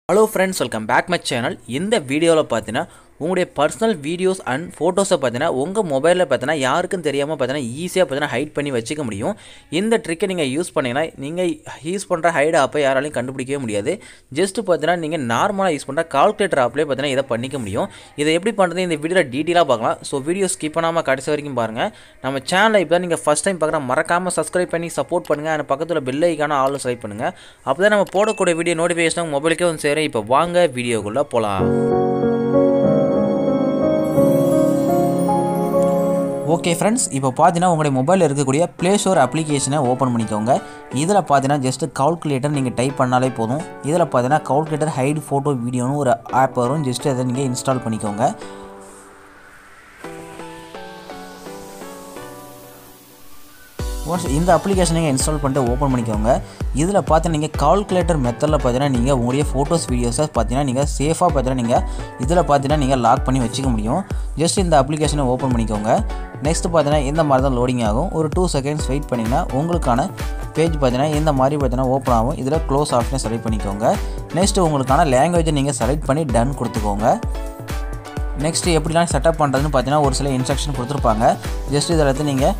hello friends welcome back my channel இந்த வீடியோவில் பார்த்தீங்கன்னா உங்களுடைய பர்சனல் வீடியோஸ் அண்ட் ஃபோட்டோஸை பார்த்தீங்கன்னா உங்கள் மொபைலில் பார்த்தீங்கன்னா யாருக்கும் தெரியாமல் பார்த்தீங்கன்னா ஈஸியாக பார்த்தீங்கன்னா ஹைட் பண்ணி வச்சுக்க முடியும் இந்த ட்ரிக்கை நீங்கள் யூஸ் பண்ணீங்கன்னா நீங்கள் யூஸ் பண்ணுற ஹைட் ஆப்பை யாராலையும் கண்டுபிடிக்கவே முடியாது ஜஸ்ட் பார்த்தீங்கன்னா நீங்கள் நார்மலாக யூஸ் பண்ணுற கால்குலேட்டர் ஆப்லேயே பார்த்தீங்கன்னா இதை பண்ணிக்க முடியும் இதை எப்படி பண்ணுறது இந்த வீடியோவில் டீட்டெயிலாக பார்க்கலாம் ஸோ வீடியோ ஸ்கிப் பண்ணாமல் கடைசி வரைக்கும் பாருங்கள் நம்ம சேனலை இப்போ நீங்கள் ஃபஸ்ட் டைம் பார்க்குற மறக்காமல் சப்ஸ்கிரைப் பண்ணி சப்போர்ட் பண்ணுங்கள் அந்த பக்கத்தில் பெல் ஐக்கான ஆல் செலக்ட் பண்ணுங்கள் அப்போ தான் நம்ம போடக்கூடிய வீடியோ நோட்டிஃபிகேஷன் மொபைலுக்கே வந்து சேரும் இப்போ வாங்க வீடியோக்குள்ளே போகலாம் ஓகே ஃப்ரெண்ட்ஸ் இப்போ பார்த்தீங்கன்னா உங்களுடைய மொபைலில் இருக்கக்கூடிய ப்ளே ஸ்டோர் அப்ளிகேஷனை ஓப்பன் பண்ணிக்கோங்க இதில் பார்த்தீங்கன்னா ஜஸ்ட் கால்குலேட்டர் நீங்கள் டைப் பண்ணாலே போதும் இதில் பார்த்தீங்கன்னா கால்குலேட்டர் ஹைட் ஃபோட்டோ வீடியோன்னு ஒரு ஆப் வரும் ஜஸ்ட் அதை நீங்கள் இன்ஸ்டால் பண்ணிக்கோங்க ஒன்ஸ் இந்த அப்ளிகேஷன் நீங்கள் இன்ஸ்டால் பண்ணிட்டு ஓப்பன் பண்ணிக்கோங்க இதில் பார்த்து நீங்கள் கால்குலேட்டர் மெத்தடில் பார்த்தீங்கன்னா நீங்கள் உங்களுடைய ஃபோட்டோஸ் வீடியோஸை பார்த்தீங்கன்னா நீங்கள் சேஃபாக பார்த்தீங்கன்னா நீங்கள் இதில் பார்த்தீங்கன்னா நீங்கள் லாக் பண்ணி வச்சுக்க முடியும் ஜஸ்ட் இந்த அப்ளிகேஷனை ஓப்பன் பண்ணிக்கோங்க நெக்ஸ்ட் பார்த்தீங்கன்னா இந்த மாதிரி தான் லோடிங் ஆகும் ஒரு டூ செகண்ட்ஸ் வெயிட் பண்ணிங்கன்னா உங்களுக்கான பேஜ் பார்த்தீங்கன்னா இந்த மாதிரி பார்த்தீங்கன்னா ஓப்பன் ஆகும் இதில் க்ளோஸ் ஆப்ஷனை செலக்ட் பண்ணிக்கோங்க நெக்ஸ்ட் உங்களுக்கான லாங்குவேஜை நீங்கள் செலக்ட் பண்ணி டன் கொடுத்துக்கோங்க நெக்ஸ்ட் எப்படிலாம் செட்டப் பண்ணுறதுன்னு பார்த்தீங்கன்னா ஒரு சில இன்ஸ்ட்ரக்ஷன் கொடுத்துருப்பாங்க ஜஸ்ட் இதில் எடுத்து நீங்கள்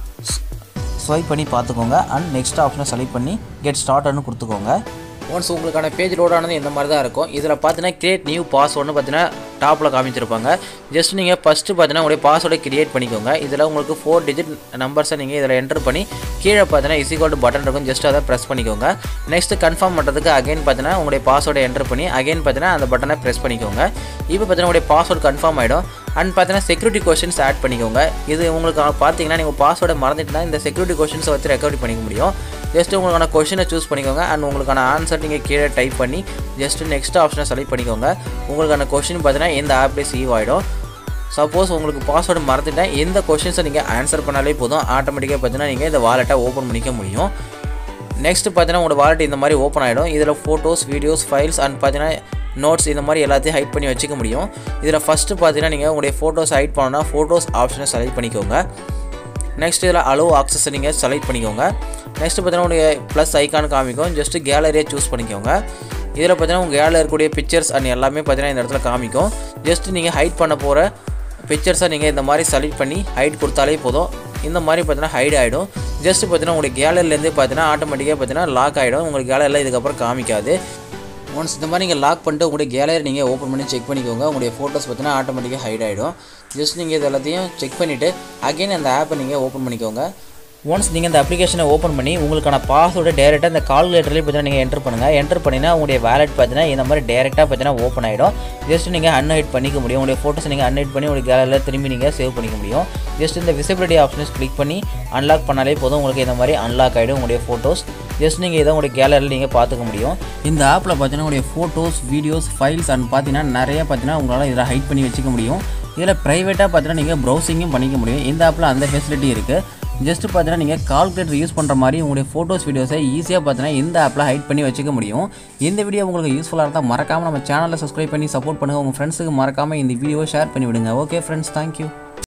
ஸ்வைப் பண்ணி பார்த்துக்கோங்க அண்ட் நெக்ஸ்ட் ஆப்ஷனை செலக்ட் பண்ணி கெட் ஸ்டார்ட்னு கொடுத்துக்கோங்க ஒன்ஸ் உங்களுக்கான பேஜ் லோட் ஆனது இந்த மாதிரி தான் இருக்கும் இதில் பார்த்தீங்கன்னா கிரியேட் நியூ பாஸ்வேர்டுன்னு பார்த்தீங்கன்னா டாப்பில் காமிச்சிருப்பாங்க ஜஸ்ட் நீங்கள் ஃபஸ்ட்டு பார்த்தீங்கன்னா உங்களுடைய பாஸ்வேர்டை கிரியேட் பண்ணிக்கோங்க இதில் உங்களுக்கு ஃபோர் டிஜிட் நம்பர்ஸை நீங்கள் இதில் என்டர் பண்ணி கீழே பார்த்தீங்கன்னா இசிகோல் பட்டன் இருக்கும் ஜஸ்ட் அதை ப்ரெஸ் பண்ணிக்கோங்க நெக்ஸ்ட் கன்ஃபார்ம் பண்ணுறதுக்கு அகைன் பார்த்தீங்கன்னா உங்களுடைய பாஸ்வேர்டை என்டர் பண்ணி அகைன் பார்த்தீங்கன்னா அந்த பட்டனை ப்ரெஸ் பண்ணிக்கோங்க இப்போ பார்த்தீங்கன்னா உங்களுடைய பாஸ்வேர்டு கன்ஃபார்ம் ஆகிடும் அண்ட் பார்த்தீங்கன்னா செக்யூரிட்டி கொஷின்ஸ் ஆட் பண்ணிக்கோங்க இது உங்களுக்கு பார்த்தீங்கன்னா நீங்கள் பாஸ்வேர்டை மறந்துட்டுனா இந்த செக்யூரிட்டி கொஷின்ஸை வச்சு ரெக்கவரி பண்ணிக்க முடியும் ஜஸ்ட் உங்களுக்கான கொஷினை சூஸ் பண்ணிக்கோங்க அண்ட் உங்களுக்கான ஆன்சர் நீங்கள் கீழே டைப் பண்ணி ஜஸ்ட் நெக்ஸ்ட் ஆப்ஷனை செலக்ட் பண்ணிக்கோங்க உங்களுக்கான கொஷின் பார்த்தீங்கன்னா இந்த ஆப்லேயே சேவ் ஆகிடும் சப்போஸ் உங்களுக்கு பாஸ்வேர்டு மறந்துட்டேன் எந்த கொஷின்ஸை நீங்கள் ஆன்சர் பண்ணாலே போதும் ஆட்டோமேட்டிக்காக பார்த்தீங்கன்னா நீங்கள் இந்த வாலெட்டை ஓப்பன் பண்ணிக்க முடியும் நெக்ஸ்ட் பார்த்தீங்கன்னா உங்களோட வாலெட் இந்த மாதிரி ஓப்பன் ஆகிடும் இதில் ஃபோட்டோஸ் வீடியோஸ் ஃபைல்ஸ் அண்ட் பார்த்தீங்கன்னா நோட்ஸ் இந்த மாதிரி எல்லாத்தையும் ஹைட் பண்ணி வச்சுக்க முடியும் இதில் ஃபஸ்ட்டு பார்த்தீங்கன்னா நீங்கள் உங்களுடைய ஃபோட்டோஸ் ஹைட் பண்ணணும்னா ஃபோட்டோஸ் ஆப்ஷனை செலக்ட் பண்ணிக்கோங்க நெக்ஸ்ட் இதில் அலோ ஆக்சஸை நீங்கள் செலக்ட் பண்ணிக்கோங்க நெக்ஸ்ட் பார்த்தீங்கன்னா உங்களுடைய ப்ளஸ் ஐக்கான் காமிக்கும் ஜஸ்ட்டு கேலரியை சூஸ் பண்ணிக்கோங்க இதில் பார்த்தீங்கன்னா உங்கள் கேலரியில் இருக்கக்கூடிய பிக்சர்ஸ் அண்ட் எல்லாமே பார்த்தீங்கன்னா இந்த இடத்துல காமிக்கும் ஜஸ்ட் நீங்கள் ஹைட் பண்ண போகிற பிக்சர்ஸை நீங்கள் இந்த மாதிரி செலக்ட் பண்ணி ஹைட் கொடுத்தாலே போதும் இந்த மாதிரி பார்த்தீங்கன்னா ஹைட் ஆகிடும் ஜஸ்ட் பார்த்தீங்கன்னா உங்களுடைய கேலரிலேருந்து பார்த்தீங்கன்னா ஆட்டோமேட்டிக்காக பார்த்தீங்கன்னா லாக் ஆகிடும் உங்களுக்கு கேலரியில் இதுக்கப்புறம் காமிக்காது ஒன்ஸ் இந்த மாதிரி நீங்கள் லாக் பண்ணிட்டு உங்களுடைய கேலரி நீங்கள் ஓப்பன் பண்ணி செக் பண்ணிக்கோங்க உங்களுடைய ஃபோட்டோஸ் பார்த்தீங்கன்னா ஆட்டோமேட்டிக்காக ஹைட் ஆகிடும் ஜஸ்ட் நீங்கள் இது எல்லாத்தையும் செக் பண்ணிவிட்டு அகைன் அந்த ஆப்பை நீங்கள் ஓப்பன் பண்ணிக்கோங்க ஒன்ஸ் நீங்கள் இந்த அப்ளிகேஷனை ஓப்பன் பண்ணி உங்களுக்கான பாஸ்வேர்டை டேரெக்டாக இந்த கால்குலேட்டர்லேயே பார்த்தீங்கன்னா நீங்கள் என்டர் பண்ணுங்கள் என்டர் பண்ணினா உங்களுடைய வேலட் பார்த்தீங்கன்னா இந்த மாதிரி டேரெக்டாக பார்த்தீங்கன்னா ஓப்பன் ஆகிடும் ஜஸ்ட் நீங்கள் அன்ஹைட் பண்ணிக்க முடியும் உங்களுடைய ஃபோட்டோஸ் நீங்கள் அன்ஹைட் பண்ணி உங்களுடைய கேலரியில் திரும்பி நீங்கள் சேவ் பண்ணிக்க முடியும் ஜஸ்ட் இந்த விசிபிலிட்டி ஆப்ஷன்ஸ் கிளிக் பண்ணி அன்லாக் பண்ணாலே போதும் உங்களுக்கு இந்த மாதிரி அன்லாக் ஆகிடும் உங்களுடைய ஃபோட்டோஸ் ஜஸ்ட் நீங்கள் இதை உங்களுடைய கேலரியில் நீங்கள் பார்த்துக்க முடியும் இந்த ஆப்பில் பார்த்தீங்கன்னா உங்களுடைய ஃபோட்டோஸ் வீடியோஸ் ஃபைல்ஸ் அண்ட் பார்த்தீங்கன்னா நிறைய பார்த்தீங்கன்னா உங்களால் இதில் ஹைட் பண்ணி வச்சுக்க முடியும் இதில் ப்ரைவேட்டாக பார்த்தீங்கன்னா நீங்கள் ப்ரௌசிங்கும் பண்ணிக்க முடியும் இந்த ஆப்பில் அந்த ஃபெசிலிட்டி இருக்குது ஜஸ்ட் பார்த்தீங்கன்னா நீங்கள் கால்குலேட்டர் யூஸ் பண்ணுற மாதிரி உங்களுடைய ஃபோட்டோஸ் வீடியோஸை ஈஸியாக பார்த்தீங்கன்னா இந்த ஆப்பில் ஹைட் பண்ணி வச்சுக்க முடியும் இந்த வீடியோ உங்களுக்கு யூஸ்ஃபுல்லாக இருந்தால் மறக்காமல் நம்ம சேனலை சப்ஸ்கிரைப் பண்ணி சப்போர்ட் பண்ணுங்கள் உங்கள் ஃப்ரெண்ட்ஸுக்கு மறக்காமல் இந்த வீடியோவை ஷேர் பண்ணி விடுங்க ஓகே ஃப்ரெண்ட்ஸ் தேங்க்யூ